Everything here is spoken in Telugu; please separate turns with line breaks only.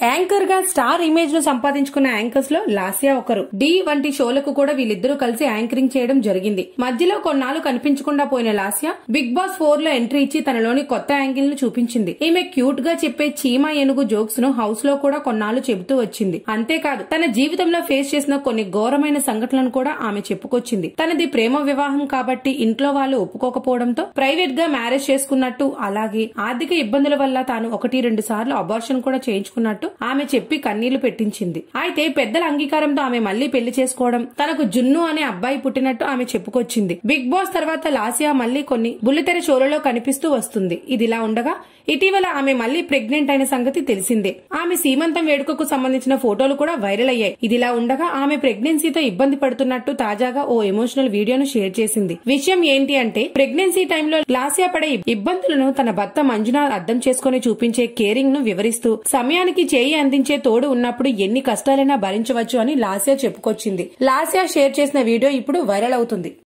యాంకర్ గా స్టార్ ఇమేజ్ ను సంపాదించుకున్న యాంకర్స్ లో లాసియా ఒకరు డి వంటి షోలకు కూడా వీళ్ళిద్దరూ కలిసి యాంకరింగ్ చేయడం జరిగింది మధ్యలో కొన్నాళ్ళు కనిపించకుండా పోయిన లాసియా బిగ్ బాస్ ఫోర్ లో ఎంట్రీ ఇచ్చి తనలోని కొత్త యాంగిల్ ను చూపించింది ఈమె క్యూట్ గా చెప్పే చీమ ఏనుగు జోక్స్ ను హౌస్ లో కూడా కొన్నాళ్ళు చెబుతూ వచ్చింది అంతేకాదు తన జీవితంలో ఫేస్ చేసిన కొన్ని ఘోరమైన సంఘటనలను కూడా ఆమె చెప్పుకొచ్చింది తనది ప్రేమ వివాహం కాబట్టి ఇంట్లో వాళ్ళు ఒప్పుకోకపోవడంతో ప్రైవేట్ గా మ్యారేజ్ చేసుకున్నట్టు అలాగే ఆర్థిక ఇబ్బందుల వల్ల తాను ఒకటి రెండు సార్లు అబార్షన్ కూడా చేయించుకున్నట్టు ఆమె చెప్పి కన్నీళ్లు పెట్టించింది అయితే పెద్దల అంగీకారంతో ఆమె మళ్లీ పెళ్లి చేసుకోవడం తనకు జున్ను అనే అబ్బాయి పుట్టినట్టు ఆమె చెప్పుకొచ్చింది బిగ్ బాస్ తర్వాత లాసియా మళ్లీ కొన్ని బుల్లితెర షోలలో కనిపిస్తూ వస్తుంది ఇదిలా ఉండగా ఇటీవల ఆమె మళ్లీ ప్రెగ్నెంట్ అయిన సంగతి తెలిసిందే ఆమె సీమంతం వేడుకకు సంబంధించిన ఫోటోలు కూడా వైరల్ అయ్యాయి ఇదిలా ఉండగా ఆమె ప్రెగ్నెన్సీతో ఇబ్బంది పడుతున్నట్టు తాజాగా ఓ ఎమోషనల్ వీడియోను షేర్ చేసింది విషయం ఏంటి అంటే ప్రెగ్నెన్సీ టైంలో లాసియా పడే ఇబ్బందులను తన భర్త మంజునాథ్ అర్థం చేసుకుని చూపించే కేరింగ్ ను వివరిస్తూ సమయానికి చేయి అందించే తోడు ఉన్నప్పుడు ఎన్ని కష్టాలైనా భరించవచ్చు అని లాసియా చెప్పుకొచ్చింది లాసియా షేర్ చేసిన వీడియో ఇప్పుడు వైరల్ అవుతుంది